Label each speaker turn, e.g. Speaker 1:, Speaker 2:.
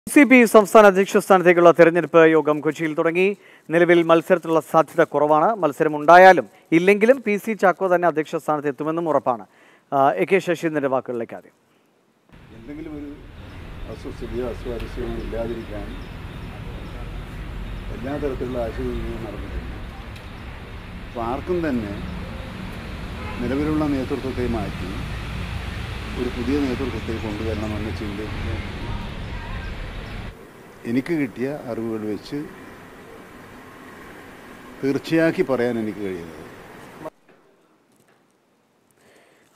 Speaker 1: C P സംസ്ഥാന അധ്യക്ഷ സ്ഥാനത്തേക്കുള്ള തെരഞ്ഞെടുപ്പ് യോഗം കൊച്ചിയിൽ തുടങ്ങി നിലവിൽ മത്സരത്തിലുള്ള സാധ്യത കുറവാണ് മത്സരം ഉണ്ടായാലും ഇല്ലെങ്കിലും പി സി ചാക്കോ തന്നെ അധ്യക്ഷ സ്ഥാനത്ത് എത്തുമെന്നും ഉറപ്പാണ് ആ, എ കെ ശശീന്ദ്രന്റെ വാക്കുകളിലേക്ക് ആദ്യം
Speaker 2: എന്തെങ്കിലും ഒരു അസ്വസ്ഥതയോ അസ്വാരസ്യമോ ഇല്ലാതിരിക്കാൻ എല്ലാ തരത്തിലുള്ള ആശയവിനിമയം നടന്നിട്ടുണ്ട് അപ്പോൾ ആർക്കും തന്നെ നിലവിലുള്ള നേതൃത്വത്തെ മാറ്റി ഒരു പുതിയ നേതൃത്വത്തെ കൊണ്ടുവരണമെന്ന ചിന്ത എനിക്ക് കിട്ടിയ അറിവുകൾ വെച്ച് തീർച്ചയാക്കി പറയാൻ എനിക്ക് കഴിയുന്നത്